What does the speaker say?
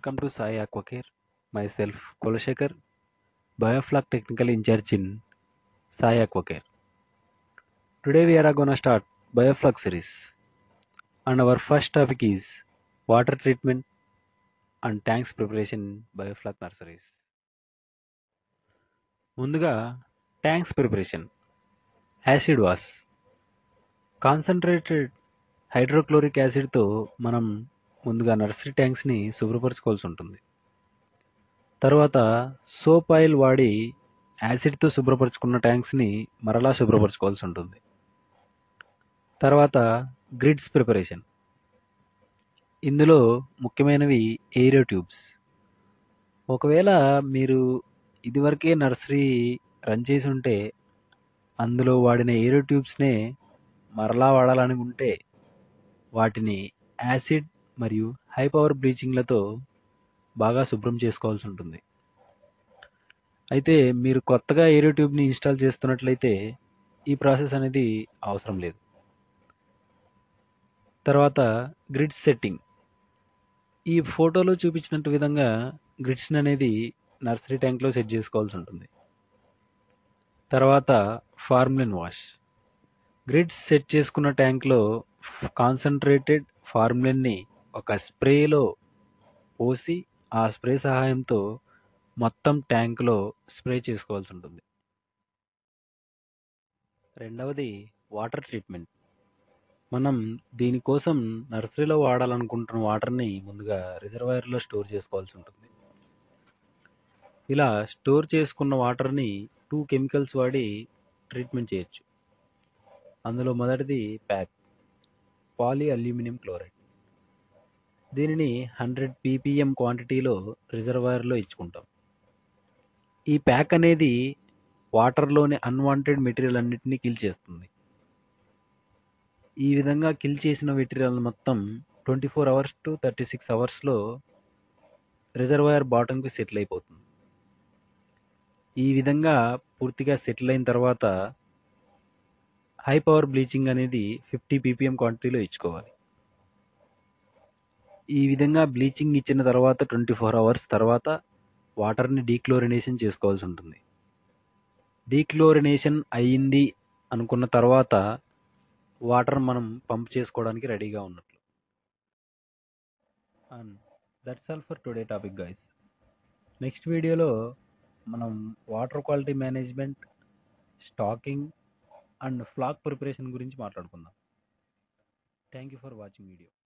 Welcome to Sai Aquacare. Myself, Kulashekar, Bioflak Technical in charge in Sai Aquacare. Today we are going to start Bioflak series. And our first topic is water treatment and tanks preparation in Bioflak nurseries. ముందుగా tanks preparation acid wash concentrated hydrochloric యాసిడ్తో మనం ముందుగా nursery ట్యాంక్స్ని శుభ్రపరచుకోవాల్సి ఉంటుంది తర్వాత soap oil వాడి యాసిడ్తో శుభ్రపరచుకున్న ట్యాంక్స్ని మరలా శుభ్రపరచుకోవాల్సి ఉంటుంది తర్వాత గ్రిడ్స్ ప్రిపరేషన్ ఇందులో ముఖ్యమైనవి ఏరియో ట్యూబ్స్ ఒకవేళ మీరు ఇదివరకే నర్సరీ రన్ చేసి ఉంటే అందులో వాడిన ఏరో ట్యూబ్స్నే మరలా వాడాలని ఉంటే వాటిని యాసిడ్ మరియు హై పవర్ బ్లీచింగ్లతో బాగా శుభ్రం చేసుకోవాల్సి ఉంటుంది అయితే మీరు కొత్తగా ఏరో ట్యూబ్ని ఇన్స్టాల్ చేస్తున్నట్లయితే ఈ ప్రాసెస్ అనేది అవసరం లేదు తర్వాత గ్రిడ్స్ సెట్టింగ్ ఈ ఫోటోలో చూపించినట్టు విధంగా గ్రిడ్స్ అనేది నర్సరీ ట్యాంక్లో సెట్ చేసుకోవాల్సి ఉంటుంది తర్వాత ఫార్మ్లిన్ వాష్ గ్రిడ్స్ సెట్ చేసుకున్న ట్యాంక్లో కాన్సన్ట్రేటెడ్ ఫార్మ్లిన్ని ఒక స్ప్రేలో పోసి ఆ స్ప్రే సహాయంతో మొత్తం ట్యాంక్లో స్ప్రే చేసుకోవాల్సి ఉంటుంది రెండవది వాటర్ ట్రీట్మెంట్ మనం దీనికోసం నర్సరీలో వాడాలనుకుంటున్న వాటర్ని ముందుగా రిజర్వాయర్లో స్టోర్ చేసుకోవాల్సి ఉంటుంది ఇలా స్టోర్ చేసుకున్న వాటర్ని టూ కెమికల్స్ వాడి ట్రీట్మెంట్ చేయొచ్చు అందులో మొదటిది ప్యాక్ పాలీ అల్యూమినియం క్లోరైడ్ దీనిని హండ్రెడ్ పీపీఎం క్వాంటిటీలో రిజర్వాయర్లో ఇచ్చుకుంటాం ఈ ప్యాక్ అనేది వాటర్లోని అన్వాంటెడ్ మెటీరియల్ అన్నిటినీ కిల్ చేస్తుంది ఈ విధంగా కిల్ చేసిన మెటీరియల్ మొత్తం twenty four hours to thirty six అవర్స్లో రిజర్వాయర్ బాటంకి సెటిల్ అయిపోతుంది ఈ విధంగా పూర్తిగా సెటిల్ అయిన తర్వాత హై పవర్ బ్లీచింగ్ అనేది ఫిఫ్టీ పీపీఎం క్వాంటిటీలో ఇచ్చుకోవాలి ఈ విధంగా బ్లీచింగ్ ఇచ్చిన తర్వాత ట్వంటీ ఫోర్ అవర్స్ తర్వాత వాటర్ని డీక్లోరినేషన్ చేసుకోవాల్సి ఉంటుంది డీక్లోరినేషన్ అయ్యింది అనుకున్న తర్వాత వాటర్ మనం పంప్ చేసుకోవడానికి రెడీగా ఉన్నట్లు and that's all for today topic guys next వీడియోలో మనం water quality management stocking and floc preparation గురించి మాట్లాడుకుందాం thank you for watching video